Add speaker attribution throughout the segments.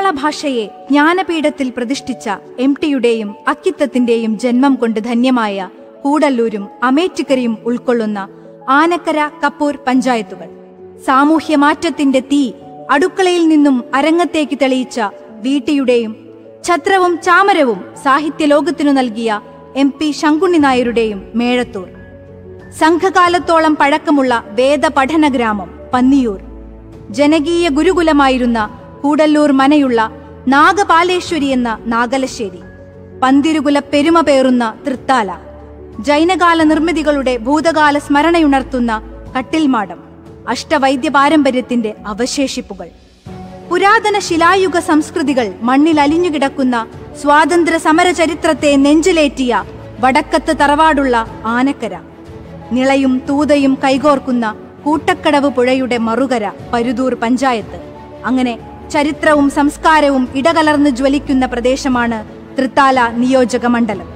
Speaker 1: മലയാള ഭാഷയെ ജ്ഞാനപീഠത്തിൽ പ്രതിഷ്ഠിച്ച എം ടിയുടെയും അക്കിത്തത്തിന്റെയും ജന്മം കൊണ്ട് ധന്യമായ കൂടല്ലൂരും അമേറ്റിക്കരയും ഉൾക്കൊള്ളുന്ന ആനക്കര കപ്പൂർ പഞ്ചായത്തുകൾ സാമൂഹ്യ മാറ്റത്തിന്റെ തീ അടുക്കളയിൽ നിന്നും അരങ്ങത്തേക്ക് തെളിയിച്ച വീട്ടിയുടെയും ഛത്രവും ചാമരവും സാഹിത്യ ലോകത്തിനു നൽകിയ എം പി ശങ്കുണ്ണി നായരുടെയും മേഴത്തൂർ സംഘകാലത്തോളം പഴക്കമുള്ള വേദ പഠന ഗ്രാമം പന്നിയൂർ ജനകീയ ഗുരുകുലമായിരുന്ന കൂടല്ലൂർ മനയുള്ള നാഗപാലേശ്വരി എന്ന നാഗലശ്ശേരി പന്തിരുകുല പെരുമ പേറുന്ന തൃത്താല ജൈനകാല നിർമ്മിതികളുടെ ഭൂതകാല സ്മരണയുണർത്തുന്ന കട്ടിൽമാടം അഷ്ടവൈദ്യ പാരമ്പര്യത്തിന്റെ അവശേഷിപ്പുകൾ പുരാതന ശിലായുഗ സംസ്കൃതികൾ മണ്ണിൽ അലിഞ്ഞുകിടക്കുന്ന സ്വാതന്ത്ര്യ സമര ചരിത്രത്തെ നെഞ്ചിലേറ്റിയ വടക്കത്ത് തറവാടുള്ള ആനക്കര നിളയും തൂതയും കൈകോർക്കുന്ന കൂട്ടക്കടവ് പുഴയുടെ മറുകര പരുതൂർ പഞ്ചായത്ത് അങ്ങനെ ചരിത്രവും സംസ്കാരവും ഇടകലർന്ന് ജ്വലിക്കുന്ന പ്രദേശമാണ് തൃത്താല നിയോജക മണ്ഡലം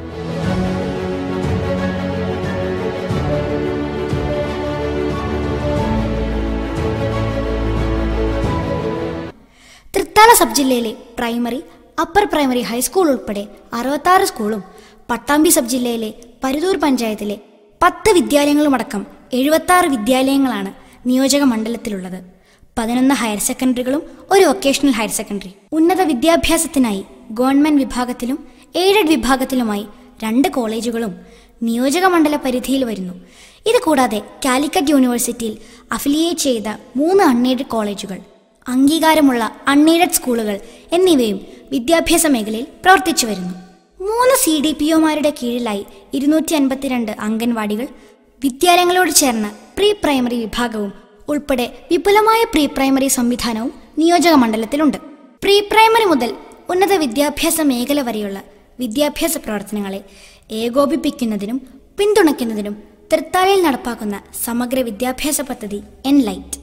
Speaker 2: തൃത്താല സബ് ജില്ലയിലെ പ്രൈമറി അപ്പർ പ്രൈമറി ഹൈസ്കൂൾ ഉൾപ്പെടെ അറുപത്താറ് സ്കൂളും പട്ടാമ്പി സബ് ജില്ലയിലെ പരുതൂർ പഞ്ചായത്തിലെ പത്ത് വിദ്യാലയങ്ങളുമടക്കം എഴുപത്താറ് വിദ്യാലയങ്ങളാണ് നിയോജക മണ്ഡലത്തിലുള്ളത് പതിനൊന്ന് ഹയർ സെക്കൻഡറികളും ഒരു വൊക്കേഷണൽ ഹയർ സെക്കൻഡറി ഉന്നത വിദ്യാഭ്യാസത്തിനായി ഗവൺമെന്റ് വിഭാഗത്തിലും എയ്ഡഡ് വിഭാഗത്തിലുമായി രണ്ട് കോളേജുകളും നിയോജക മണ്ഡല പരിധിയിൽ വരുന്നു ഇത് കൂടാതെ കാലിക്കറ്റ് യൂണിവേഴ്സിറ്റിയിൽ അഫിലിയേറ്റ് ചെയ്ത മൂന്ന് അൺഎയ്ഡഡ് കോളേജുകൾ അംഗീകാരമുള്ള അൺഎയ്ഡഡ് സ്കൂളുകൾ എന്നിവയും വിദ്യാഭ്യാസ മേഖലയിൽ പ്രവർത്തിച്ചു വരുന്നു മൂന്ന് സി ഡി പി ഒമാരുടെ കീഴിലായി ഇരുന്നൂറ്റി അൻപത്തിരണ്ട് അംഗൻവാടികൾ വിദ്യാലയങ്ങളോട് ചേർന്ന് പ്രീ പ്രൈമറി വിഭാഗവും ഉൾപ്പെടെ വിപുലമായ പ്രീ പ്രൈമറി സംവിധാനവും നിയോജക മണ്ഡലത്തിലുണ്ട് പ്രീ പ്രൈമറി മുതൽ ഉന്നത വിദ്യാഭ്യാസ മേഖല വരെയുള്ള വിദ്യാഭ്യാസ പ്രവർത്തനങ്ങളെ ഏകോപിപ്പിക്കുന്നതിനും പിന്തുണയ്ക്കുന്നതിനും തൃത്താലയിൽ നടപ്പാക്കുന്ന സമഗ്ര വിദ്യാഭ്യാസ പദ്ധതി എൻലൈറ്റ്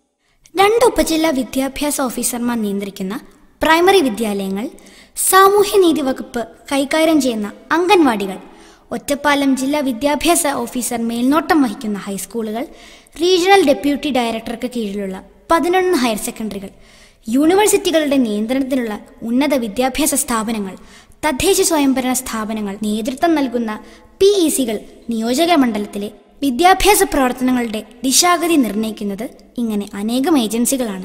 Speaker 2: രണ്ട് ഉപജില്ലാ വിദ്യാഭ്യാസ ഓഫീസർമാർ നിയന്ത്രിക്കുന്ന പ്രൈമറി വിദ്യാലയങ്ങൾ സാമൂഹ്യനീതി വകുപ്പ് കൈകാര്യം ചെയ്യുന്ന അംഗൻവാടികൾ ഒറ്റപ്പാലം ജില്ലാ വിദ്യാഭ്യാസ ഓഫീസർ മേൽനോട്ടം വഹിക്കുന്ന ഹൈസ്കൂളുകൾ റീജിയണൽ ഡെപ്യൂട്ടി ഡയറക്ടർക്ക് കീഴിലുള്ള പതിനൊന്ന് ഹയർ സെക്കൻഡറികൾ യൂണിവേഴ്സിറ്റികളുടെ നിയന്ത്രണത്തിലുള്ള ഉന്നത വിദ്യാഭ്യാസ സ്ഥാപനങ്ങൾ തദ്ദേശ സ്വയംഭരണ സ്ഥാപനങ്ങൾ നേതൃത്വം നൽകുന്ന പി ഇ സികൾ നിയോജക മണ്ഡലത്തിലെ വിദ്യാഭ്യാസ പ്രവർത്തനങ്ങളുടെ ദിശാഗതി നിർണ്ണയിക്കുന്നത് ഇങ്ങനെ അനേകം ഏജൻസികളാണ്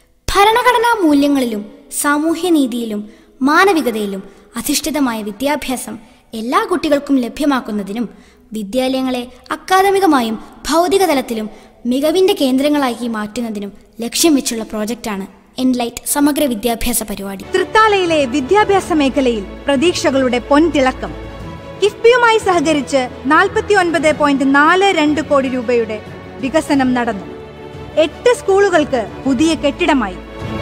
Speaker 2: ഭരണഘടനാ മൂല്യങ്ങളിലും സാമൂഹ്യനീതിയിലും മാനവികതയിലും അധിഷ്ഠിതമായ വിദ്യാഭ്യാസം എല്ലാ കുട്ടികൾക്കും ലഭ്യമാക്കുന്നതിനും വിദ്യാലയങ്ങളെ അക്കാദമികമായും ഭൗതിക തലത്തിലും മികവിന്റെ കേന്ദ്രങ്ങളാക്കി മാറ്റുന്നതിനും ലക്ഷ്യം വെച്ചുള്ള പ്രോജക്റ്റാണ് എൻലൈറ്റ് സമഗ്ര വിദ്യാഭ്യാസ പരിപാടി
Speaker 1: തൃത്താലയിലെ വിദ്യാഭ്യാസ മേഖലയിൽ പ്രതീക്ഷകളുടെ പൊൻതിളക്കം കിഫ്ബിയുമായി സഹകരിച്ച് നാൽപ്പത്തി ഒൻപത് പോയിന്റ് നാല് രണ്ട് കോടി രൂപയുടെ വികസനം നടന്നു എട്ട് സ്കൂളുകൾക്ക് പുതിയ കെട്ടിടമായി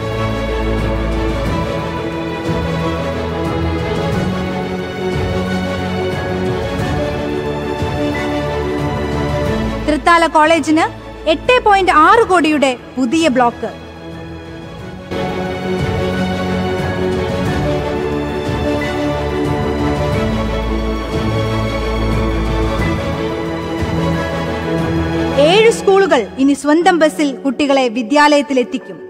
Speaker 1: തൃത്താല കോളേജിന് എട്ട് പോയിന്റ് ആറ് കോടിയുടെ പുതിയ ബ്ലോക്ക് ഏഴ് സ്കൂളുകൾ ഇനി സ്വന്തം ബസ്സിൽ കുട്ടികളെ വിദ്യാലയത്തിലെത്തിക്കും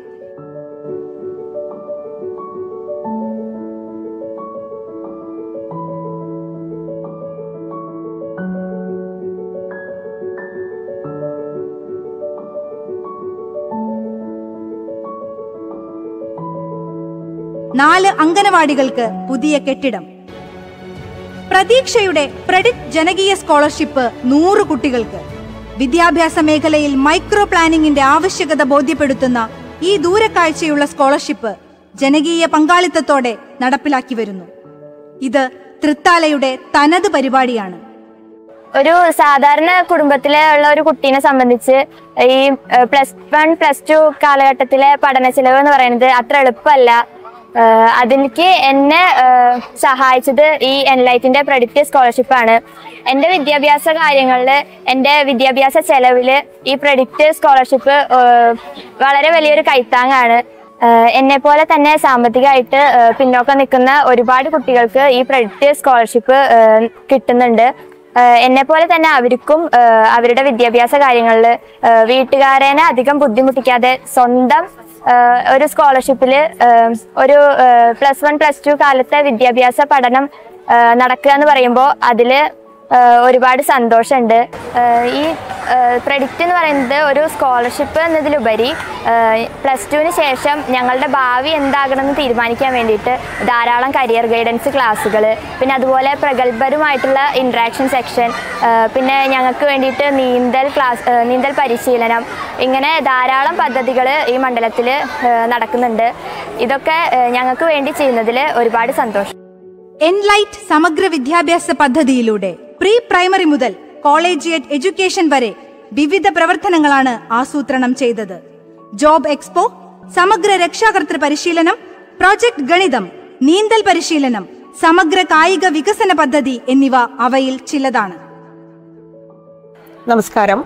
Speaker 1: നാല് അംഗനവാടികൾക്ക് പുതിയ കെട്ടിടം പ്രതീക്ഷയുടെ ക്രെഡിറ്റ് ജനകീയ സ്കോളർഷിപ്പ് നൂറ് കുട്ടികൾക്ക് വിദ്യാഭ്യാസ മേഖലയിൽ മൈക്രോ പ്ലാനിംഗിന്റെ ആവശ്യകത ബോധ്യപ്പെടുത്തുന്ന ഈ ദൂരക്കാഴ്ചയുള്ള സ്കോളർഷിപ്പ് ജനകീയ പങ്കാളിത്തത്തോടെ നടപ്പിലാക്കി വരുന്നു ഇത് തൃത്താലയുടെ തനത് പരിപാടിയാണ്
Speaker 3: ഒരു സാധാരണ കുടുംബത്തിലെ ഉള്ള ഒരു കുട്ടീനെ സംബന്ധിച്ച് ഈ പ്ലസ് വൺ പ്ലസ് ടു കാലഘട്ടത്തിലെ പഠന ചെലവ് എന്ന് പറയുന്നത് അത്ര എളുപ്പമല്ല ഏഹ് അതിലേക്ക് എന്നെ ഏഹ് സഹായിച്ചത് ഈ എൻലൈറ്റിന്റെ പ്രഡിക്റ്റ് സ്കോളർഷിപ്പ് ആണ് എൻ്റെ വിദ്യാഭ്യാസ കാര്യങ്ങളിൽ എൻ്റെ വിദ്യാഭ്യാസ ചെലവിൽ ഈ പ്രഡിക്റ്റ് സ്കോളർഷിപ്പ് വളരെ വലിയൊരു കൈത്താങ്ങാണ് എന്നെ പോലെ തന്നെ സാമ്പത്തികമായിട്ട് ഏഹ് പിന്നോക്കം നിൽക്കുന്ന ഒരുപാട് കുട്ടികൾക്ക് ഈ പ്രഡിക്റ്റ് സ്കോളർഷിപ്പ് കിട്ടുന്നുണ്ട് എന്നെ പോലെ തന്നെ അവർക്കും ഏഹ് അവരുടെ വിദ്യാഭ്യാസ കാര്യങ്ങളിൽ വീട്ടുകാരനെ അധികം ബുദ്ധിമുട്ടിക്കാതെ സ്വന്തം ഏഹ് ഒരു സ്കോളർഷിപ്പിൽ ഒരു പ്ലസ് വൺ പ്ലസ് ടു കാലത്തെ വിദ്യാഭ്യാസ പഠനം ഏഹ് നടക്കുക എന്ന് പറയുമ്പോൾ അതിൽ ഒരുപാട് സന്തോഷമുണ്ട് ഏഹ് ഈ പ്രഡിക്റ്റ് എന്ന് പറയുന്നത് ഒരു സ്കോളർഷിപ്പ് എന്നതിലുപരി പ്ലസ് ടുവിന് ശേഷം ഞങ്ങളുടെ ഭാവി എന്താകണമെന്ന് തീരുമാനിക്കാൻ വേണ്ടിയിട്ട് ധാരാളം കരിയർ ഗൈഡൻസ് ക്ലാസ്സുകൾ പിന്നെ അതുപോലെ പ്രഗത്ഭരുമായിട്ടുള്ള ഇൻട്രാക്ഷൻ സെക്ഷൻ പിന്നെ ഞങ്ങൾക്ക് വേണ്ടിയിട്ട് നീന്തൽ ക്ലാസ് ഏഹ് നീന്തൽ പരിശീലനം ഇങ്ങനെ ധാരാളം പദ്ധതികൾ ഈ മണ്ഡലത്തിൽ നടക്കുന്നുണ്ട് ഇതൊക്കെ ഏഹ് ഞങ്ങൾക്ക് വേണ്ടി ചെയ്യുന്നതിൽ ഒരുപാട് സന്തോഷം
Speaker 1: എൻലൈറ്റ് സമഗ്ര വിദ്യാഭ്യാസ പദ്ധതിയിലൂടെ പ്രീ പ്രൈമറി മുതൽ കോളേജിയറ്റ് എഡ്യൂക്കേഷൻ വരെ വിവിധ പ്രവർത്തനങ്ങളാണ് ആസൂത്രണം ചെയ്തത് ജോബ് എക്സ്പോ സമഗ്ര രക്ഷാകർതൃ പരിശീലനം പ്രോജക്ട് ഗണിതം നീന്തൽ പരിശീലനം സമഗ്ര കായിക വികസന പദ്ധതി എന്നിവ അവയിൽ ചിലതാണ്
Speaker 4: നമസ്കാരം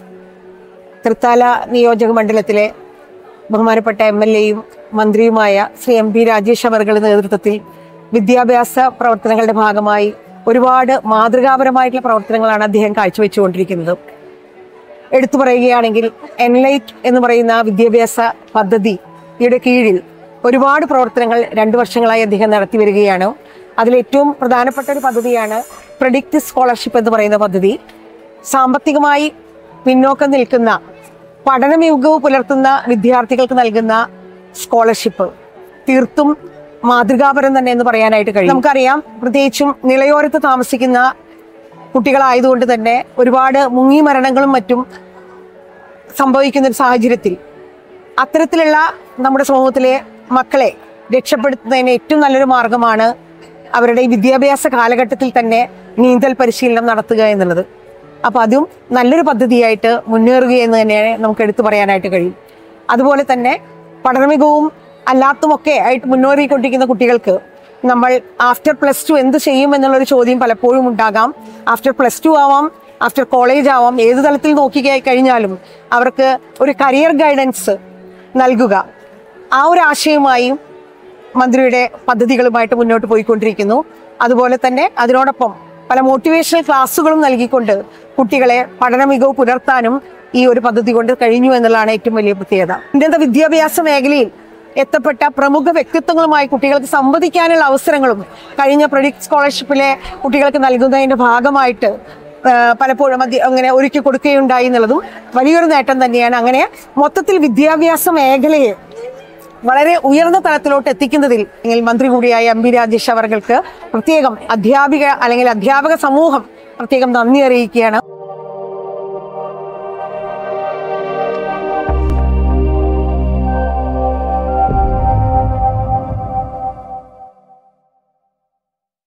Speaker 4: തൃത്താല നിയോജക മണ്ഡലത്തിലെ ബഹുമാനപ്പെട്ട എം എൽ എയും മന്ത്രിയുമായ ശ്രീ എം പി രാജേഷ് അവറുകളുടെ നേതൃത്വത്തിൽ വിദ്യാഭ്യാസ പ്രവർത്തനങ്ങളുടെ ഭാഗമായി ഒരുപാട് മാതൃകാപരമായിട്ടുള്ള പ്രവർത്തനങ്ങളാണ് അദ്ദേഹം കാഴ്ചവെച്ചുകൊണ്ടിരിക്കുന്നത് എടുത്തു പറയുകയാണെങ്കിൽ എൻലൈറ്റ് എന്ന് പറയുന്ന വിദ്യാഭ്യാസ പദ്ധതിയുടെ കീഴിൽ ഒരുപാട് പ്രവർത്തനങ്ങൾ രണ്ടു വർഷങ്ങളായി അദ്ദേഹം നടത്തി വരികയാണ് അതിലേറ്റവും പ്രധാനപ്പെട്ട ഒരു പദ്ധതിയാണ് പ്രഡിക്റ്റ് സ്കോളർഷിപ്പ് എന്ന് പറയുന്ന പദ്ധതി സാമ്പത്തികമായി പിന്നോക്കം നിൽക്കുന്ന പഠന മികവ് പുലർത്തുന്ന വിദ്യാർത്ഥികൾക്ക് നൽകുന്ന സ്കോളർഷിപ്പ് തീർത്തും മാതൃകാപരം തന്നെ എന്ന് പറയാനായിട്ട് കഴിയും നമുക്കറിയാം പ്രത്യേകിച്ചും നിലയോരത്ത് താമസിക്കുന്ന കുട്ടികളായതുകൊണ്ട് തന്നെ ഒരുപാട് മുങ്ങി മരണങ്ങളും മറ്റും സംഭവിക്കുന്ന ഒരു സാഹചര്യത്തിൽ അത്തരത്തിലുള്ള നമ്മുടെ സമൂഹത്തിലെ മക്കളെ രക്ഷപ്പെടുത്തുന്നതിന് ഏറ്റവും നല്ലൊരു മാർഗമാണ് അവരുടെ ഈ വിദ്യാഭ്യാസ കാലഘട്ടത്തിൽ തന്നെ നീന്തൽ പരിശീലനം നടത്തുക എന്നുള്ളത് അപ്പൊ അതും നല്ലൊരു പദ്ധതിയായിട്ട് മുന്നേറുക എന്ന് തന്നെയാണ് നമുക്ക് എടുത്തു പറയാനായിട്ട് കഴിയും അതുപോലെ തന്നെ പഠനമികവും അല്ലാത്തുമൊക്കെ ആയിട്ട് മുന്നേറിക്കൊണ്ടിരിക്കുന്ന കുട്ടികൾക്ക് നമ്മൾ ആഫ്റ്റർ പ്ലസ് ടു എന്ത് ചെയ്യും എന്നുള്ളൊരു ചോദ്യം പലപ്പോഴും ഉണ്ടാകാം ആഫ്റ്റർ പ്ലസ് ടു ആവാം ആഫ്റ്റർ കോളേജ് ആവാം ഏത് തലത്തിൽ നോക്കി കഴിഞ്ഞാലും അവർക്ക് ഒരു കരിയർ ഗൈഡൻസ് നൽകുക ആ ഒരു ആശയമായും മന്ത്രിയുടെ പദ്ധതികളുമായിട്ട് മുന്നോട്ട് പോയിക്കൊണ്ടിരിക്കുന്നു അതുപോലെ തന്നെ അതിനോടൊപ്പം പല മോട്ടിവേഷണൽ ക്ലാസ്സുകളും നൽകിക്കൊണ്ട് കുട്ടികളെ പഠന മികവ് പുലർത്താനും ഈ ഒരു പദ്ധതി കൊണ്ട് കഴിഞ്ഞു എന്നുള്ളതാണ് ഏറ്റവും വലിയ പ്രത്യേകത ഇന്നത്തെ വിദ്യാഭ്യാസ മേഖലയിൽ എത്തപ്പെട്ട പ്രമുഖ വ്യക്തിത്വങ്ങളുമായി കുട്ടികൾക്ക് സംവദിക്കാനുള്ള അവസരങ്ങളും കഴിഞ്ഞ പ്രൊഡിക്ട് സ്കോളർഷിപ്പിലെ കുട്ടികൾക്ക് നൽകുന്നതിന്റെ ഭാഗമായിട്ട് ആ, പലപ്പോഴും അത് അങ്ങനെ ഒരുക്കി കൊടുക്കുകയുണ്ടായി എന്നുള്ളതും വലിയൊരു നേട്ടം തന്നെയാണ് അങ്ങനെ മൊത്തത്തിൽ വിദ്യാഭ്യാസ മേഖലയെ വളരെ ഉയർന്ന തലത്തിലോട്ട് എത്തിക്കുന്നതിൽ അല്ലെങ്കിൽ മന്ത്രി കൂടിയായ എം പി രാജേഷ് അവർക്ക് പ്രത്യേകം അധ്യാപിക അല്ലെങ്കിൽ അധ്യാപക സമൂഹം പ്രത്യേകം നന്ദി അറിയിക്കുകയാണ്